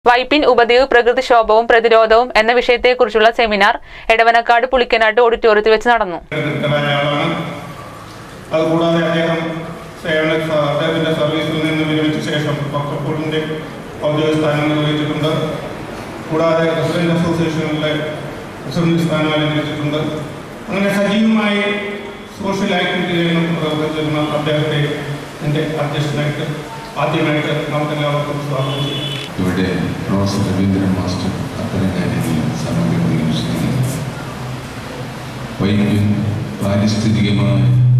വൈപ്പിൻ ഉപദ്വീപ് പ്രകൃതിക്ഷോഭവും പ്രതിരോധവും എന്ന വിഷയത്തെക്കുറിച്ചുള്ള സെമിനാർ എടവനക്കാട് പുളിക്കനാട്ട് ഓഡിറ്റോറിയത്തിൽ വെച്ച് നടന്നു കൃത്യമായ ആളാണ് അതുകൂടാതെ അദ്ദേഹം സേവന അദ്ദേഹത്തിന്റെ സർവീസിൽ നിന്ന് വിരമിച്ച ശേഷം പക്കപ്പോളിന്റെ ഔദ്യോഗിക സ്ഥാനം നിർവഹിച്ചിട്ടുണ്ട് കൂടാതെ റെസിഡന്റ് അസോസിയേഷനിലെ പ്രസിഡന്റ് സ്ഥാനം അലങ്കരിച്ചിട്ടുണ്ട് അങ്ങനെ സജീവമായി സോഷ്യൽ ആക്ടിവിറ്റികളിലും പ്രവർത്തിച്ചിരുന്ന അദ്ദേഹത്തെ എൻ്റെ അധ്യക്ഷനായിട്ട് ആദ്യമായിട്ട് നമുക്കെല്ലാവർക്കും സ്വാഗതം ചെയ്യാം ഇവിടെ പ്രൊഫസർ രവീന്ദ്രൻ മാസ്റ്റർ അത്തരം കാര്യങ്ങളിൽ സമഗ്രമായി വിശദീകരിക്കുന്നു വൈദ്യുതി പാരിസ്ഥിതികമായ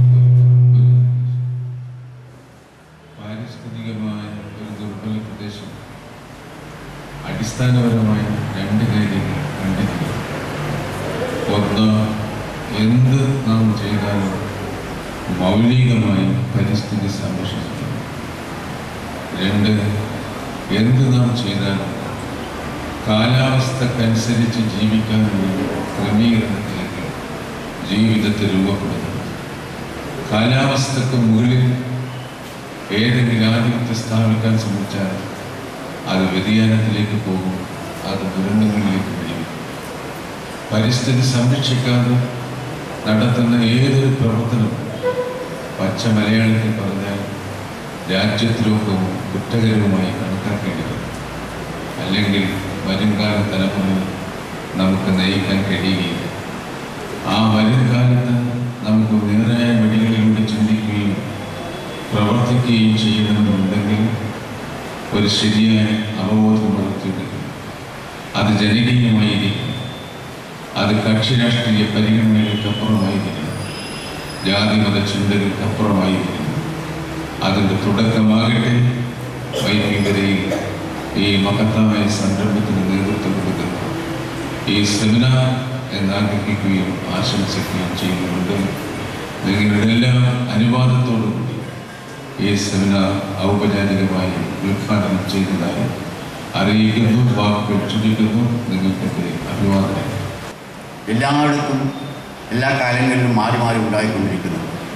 പാരിസ്ഥിതികമായ ഒരു ദുർബല പ്രദേശം അടിസ്ഥാനപരമായ രണ്ട് കാര്യങ്ങൾ കണ്ടിരിക്കുന്നു ഒന്ന് എന്ത് നാം ചെയ്താലും മൗലികമായി പരിസ്ഥിതി സംരക്ഷിക്കണം രണ്ട് എന്ത് നാം ചെയ്താലും കാലാവസ്ഥക്കനുസരിച്ച് ജീവിക്കാനുള്ള ക്രമീകരണത്തിലേക്ക് ജീവിതത്തെ രൂപപ്പെടുന്നു കാലാവസ്ഥക്ക് മുകളിൽ ഏതെങ്കിലും ആധിപത്യം സ്ഥാപിക്കാൻ ശ്രമിച്ചാൽ അത് വ്യതിയാനത്തിലേക്ക് പോകും അത് ദുരന്തങ്ങളിലേക്ക് വരും പരിസ്ഥിതി സംരക്ഷിക്കാതെ നടത്തുന്ന ഏതൊരു പ്രവർത്തനവും പച്ച മലയാളത്തിൽ പറഞ്ഞാൽ രാജ്യദ്രോഹവും കുറ്റകരവുമായി കണക്കാക്കേണ്ടി വരും അല്ലെങ്കിൽ വരുംകാല തലമുറയിൽ നമുക്ക് നയിക്കാൻ കഴിയുകയില്ല ആ വരുംകാലത്ത് നമുക്ക് നേരായ വഴികളിലൂടെ ചിന്തിക്കുകയും പ്രവർത്തിക്കുകയും ചെയ്യണമെന്നുണ്ടെങ്കിൽ ഒരു ശരിയായ അവബോധം വളർത്തിയെടുക്കും അത് ജനകീയമായിരിക്കും അത് കക്ഷി രാഷ്ട്രീയ പരിഗണനകൾക്കപ്പുറമായിരിക്കണം ജാതി മത ചിന്തകൾക്കപ്പുറമായിരിക്കണം അതിൻ്റെ തുടക്കമാകട്ടെ വൈദികതയിൽ ഈ മഹത്തായ സംരംഭത്തിന് നേതൃത്വം കൊടുക്കുന്ന ഈ സെമിനാർ എന്നാഗ്രഹിക്കുകയും ആശംസിക്കുകയും ചെയ്യുന്നുണ്ട് നിങ്ങളുടെ എല്ലാ അനുവാദത്തോടും കൂടി ഈ സെമിനാർ ഔപചാരികമായി ഉദ്ഘാടനം ചെയ്യുന്നതായി അറിയിക്കുന്നു വാക്കുകൾ ചുരുക്കുന്നു നിങ്ങൾക്കൊക്കെ അഭിവാദനം എല്ലായിടത്തും എല്ലാ കാലങ്ങളിലും മാറി മാറി ഉണ്ടായിക്കൊണ്ടിരിക്കുന്നു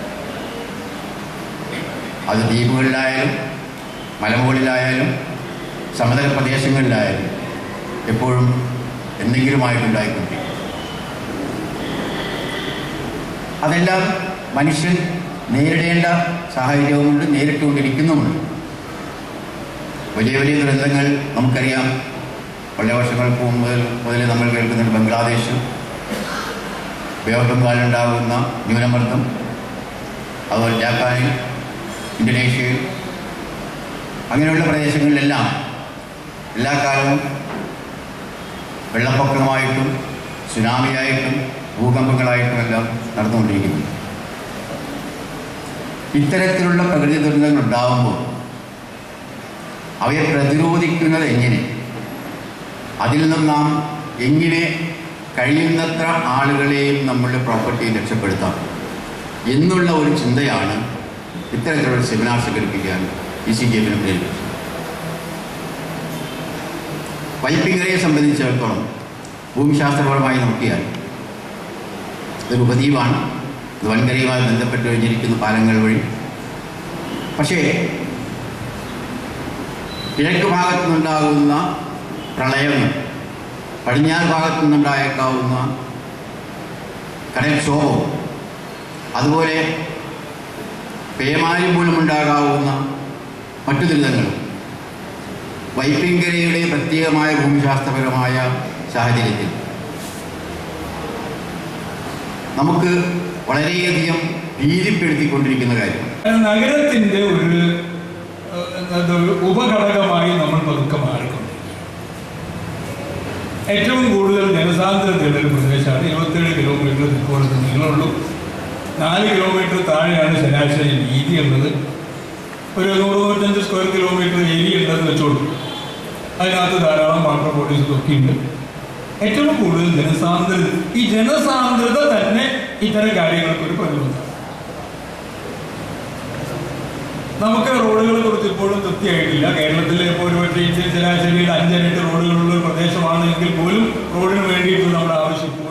അത് ദ്വീപുകളിലായാലും മലമുകളിലായാലും സമതല പ്രദേശങ്ങളിലായാലും എപ്പോഴും എന്തെങ്കിലുമായിട്ടുണ്ടായിക്കൊണ്ടിരിക്കും അതെല്ലാം മനുഷ്യൻ നേരിടേണ്ട സാഹചര്യവുമുണ്ട് നേരിട്ടുകൊണ്ടിരിക്കുന്നുമുണ്ട് വലിയ വലിയ ദുരന്തങ്ങൾ നമുക്കറിയാം വളരെ വർഷങ്ങൾക്ക് മുമ്പ് മുതൽ നമ്മൾ കേൾക്കുന്നുണ്ട് ബംഗ്ലാദേശ് ബേ ഓഫ് ബംഗാളിലുണ്ടാകുന്ന ന്യൂനമർദ്ദം അതുപോലെ ജാപ്പാനിൽ ഇന്തോനേഷ്യയിൽ അങ്ങനെയുള്ള പ്രദേശങ്ങളിലെല്ലാം എല്ലാ കാലവും വെള്ളപ്പൊക്കമായിട്ടും സുനാമിയായിട്ടും ഭൂകമ്പങ്ങളായിട്ടും എല്ലാം നടന്നുകൊണ്ടിരിക്കുന്നു ഇത്തരത്തിലുള്ള പ്രകൃതി ദുരന്തങ്ങൾ ഉണ്ടാകുമ്പോൾ അവയെ പ്രതിരോധിക്കുന്നത് എങ്ങനെ അതിൽ നിന്നും നാം എങ്ങനെ കഴിയുന്നത്ര ആളുകളെയും നമ്മളുടെ പ്രോപ്പർട്ടി രക്ഷപ്പെടുത്താം എന്നുള്ള ഒരു ചിന്തയാണ് ഇത്തരത്തിലുള്ള സെമിനാർ സംഘടിപ്പിക്കാൻ ഇ സി ജി എഫിനെ പ്രേരിപ്പിച്ചത് വൈപ്പിങ്ങരയെ സംബന്ധിച്ചിടത്തോളം ഭൂമിശാസ്ത്രപരമായി നോക്കിയാൽ ഇതൊരു ഉപദ്വീപാണ് ഇത് വൻകരയുമായി ബന്ധപ്പെട്ട് കഴിഞ്ഞിരിക്കുന്ന പാലങ്ങൾ വഴി പക്ഷേ കിഴക്ക് ഭാഗത്തു നിന്നുണ്ടാകുന്ന പ്രളയങ്ങൾ പടിഞ്ഞാറ് ഭാഗത്തു നിന്നുണ്ടായേക്കാവുന്ന കടൽക്ഷോഭവും അതുപോലെ പേമാരി മൂലമുണ്ടാകാവുന്ന മറ്റു ദുരിതങ്ങളും വൈപ്പിങ്കരയുടെ പ്രത്യേകമായ ഭൂമിശാസ്ത്രപരമായ സാഹചര്യത്തിൽ നമുക്ക് വളരെയധികം ഭീതിപ്പെടുത്തിക്കൊണ്ടിരിക്കുന്ന കാര്യമാണ് നഗരത്തിന്റെ ഒരു ഏഹ്, എന്താ ഒരു ഉപഘടകമായി നമ്മൾ പതുക്കെ മാറിക്കൊണ്ടിരിക്കും ഏറ്റവും കൂടുതൽ ജനസാന്ദ്രതയുള്ള ഒരു പ്രദേശമാണ് ഇരുപത്തേഴ് കിലോമീറ്റർ തെക്കോടത്ത് നീളമുള്ളൂ നാല് കിലോമീറ്റർ താഴെയാണ് ശരാശരി വീതി ഉള്ളത് ഒരു നൂറ് നൂറ്റഞ്ച് സ്ക്വയർ കിലോമീറ്റർ ഏരിയ ഉണ്ടെന്ന് വെച്ചോളൂ അതിനകത്ത് ധാരാളം വാട്ടർ ബോഡീസ് ഒക്കെ ഉണ്ട് ഏറ്റവും കൂടുതൽ ജനസാന്ദ്രത ഈ ജനസാന്ദ്രത തന്നെ ഇത്തരം കാര്യങ്ങൾക്ക് ഒരു പ്രതിബന്ധം നമുക്ക് റോഡുകളെ കുറിച്ച് ഇപ്പോഴും തൃപ്തിയായിട്ടില്ല കേരളത്തിലെ ഇപ്പോൾ ഒരുപക്ഷെ ഇന്ത്യൻ ശരാശരിയിൽ അഞ്ചരട്ട് റോഡുകളുള്ള ഒരു പ്രദേശമാണ് എങ്കിൽ പോലും റോഡിന് വേണ്ടിയിട്ട് നമ്മുടെ ആവശ്യം